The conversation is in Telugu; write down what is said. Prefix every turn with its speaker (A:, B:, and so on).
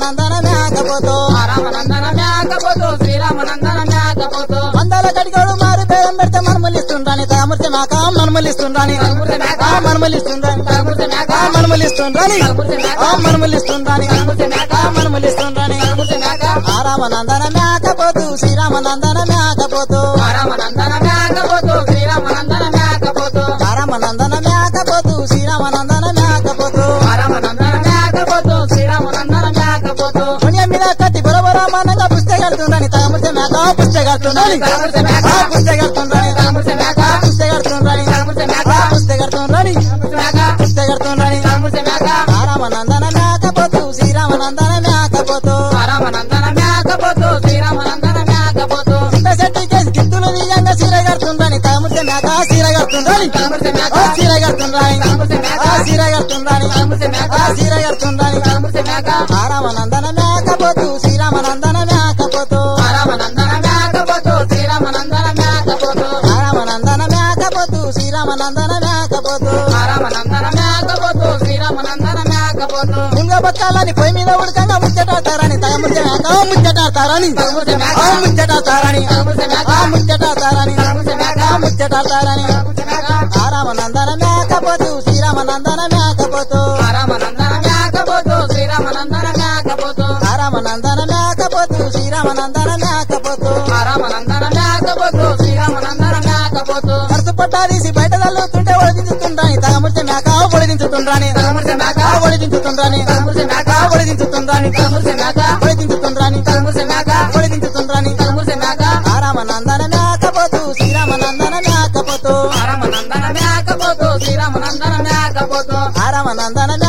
A: శ్రీరామనందన మేకపోతూ
B: రామనందన మేకపోతూ శ్రీరామనందన మేకపోతూ
A: వందల కడిగోడు మారు పేరం పెడితే మనమలిస్తుండ్రాని తామృతి మాక మనమలిస్తుండ్రాని
B: తలమురిసె మేక
A: ఆ మనమలిస్తుండ్రాని
B: తలమురిసె మేక
A: ఆ మనమలిస్తుండ్రాని
B: తలమురిసె మేక
A: ఆ మనమలిస్తుండ్రాని
B: తలమురిసె మేక
A: ఆ మనమలిస్తుండ్రాని
B: తలమురిసె మేక
A: ఆ రామనందన మేకపోతూ శ్రీరామనందన మేకపోతూ
B: రామనందన మేకపోతూ శ్రీరామనందన మేకపోతూ
A: ఆ రామనందన మేకపోతూ శ్రీరామనందన మేకపోతూ
B: రామనందన మేకపోతూ శ్రీరామనందన మేకపోతూ
A: పుణ్య మీద కట్టి బొరబొరమానంగా పుస్తకడుతుండని తామృతి మేక పుస్తకడుతుండని
B: తలమురిసె మేక
A: ఆ పుస్తకడుతుండని
B: తలమురిసె మేక
A: పుస్తకడుతుండని
B: తలమురిసె మేక
A: ఆ పుస్తకడుతుండని
B: తలమురిసె మేక
A: పుస్తకడుతుండని
B: తలమురిసె మేక
A: ఆ రామనందన మేకపోతూ శ్రీరామనందన మేకపోతూ
B: రామనందన మేకపోతూ శ్రీరామనందన మేకపోతూ
A: ఇంత చెట్టు కేసి గిత్తులు తీయంగా సీరగడుతుండని తామృతి మేక సీరగడుతుండని
B: తలమురిసె మేక
A: ఆ సీరగడుతుండని
B: తలమురిసె మేక
A: ఆ సీరగడుతుండని
B: తలమురిసె మేక
A: ఆ సీరగడుతుండని
B: తలమురిసె మేక
A: ఆ రామనందన మేకపోతూ శ్రీరామనందన మేకపోతూ
B: రామనందన మేకపోతూ శ్రీరామనందన మేకపోతూ
A: ఆ రామనందన మేకపోతూ శ్రీరామనందన మేకపోతూ
B: రామనందన మేకపోతూ శ్రీరామనందన మేకపోతూ
A: ముంగ బొక్కాలని పొయ్యి మీద ఉడకంగా ముచ్చటాడతారని తగముచ్చ మేక ముచ్చటాడతారని
B: తలమురిసె మేక
A: ఆ ముచ్చటాడతారని
B: తలమురిసె మేక
A: ఆ ముచ్చటాడతారని
B: తలమురిసె మేక
A: ఆ ముచ్చటాడతారని
B: తలమురిసె మేక
A: ఆ రామనందన మేకపోతూ శ్రీరామనందన మేకపోతూ
B: రామనందన మేకపోతూ శ్రీరామనందన మేకపోతూ
A: ఆ రామనందన మేకపోతూ శ్రీరామనందన మేకపోతూ
B: రామనందన మేకపోతూ శ్రీరామనందన మేకపోతూ
A: కరుసు పట్టాదీసి బయట తల్లుతుంటే ఒడిదించుతుండ్రాని తగముచ్చ మేక ఒడిదించుతుండ్రాని
B: తలమురిసె మేక
A: ఆ ఒడిదించుతుండ్రాని
B: తలమురిసె మేక
A: ఆ ఒడిదించుతుండ్రాని
B: తలమురిసె మేక
A: ఒడిదించుతుండ్రాని
B: తలమురిసె మేక
A: ఒడిదించుతుండ్రాని
B: తలమురిసె మేక
A: ఆ రామనందన మేకపోతూ శ్రీరామనందన మేకపోతూ
B: రామనందన మేకపోతూ శ్రీరామనందన మేకపోతూ
A: ఆ రామనందన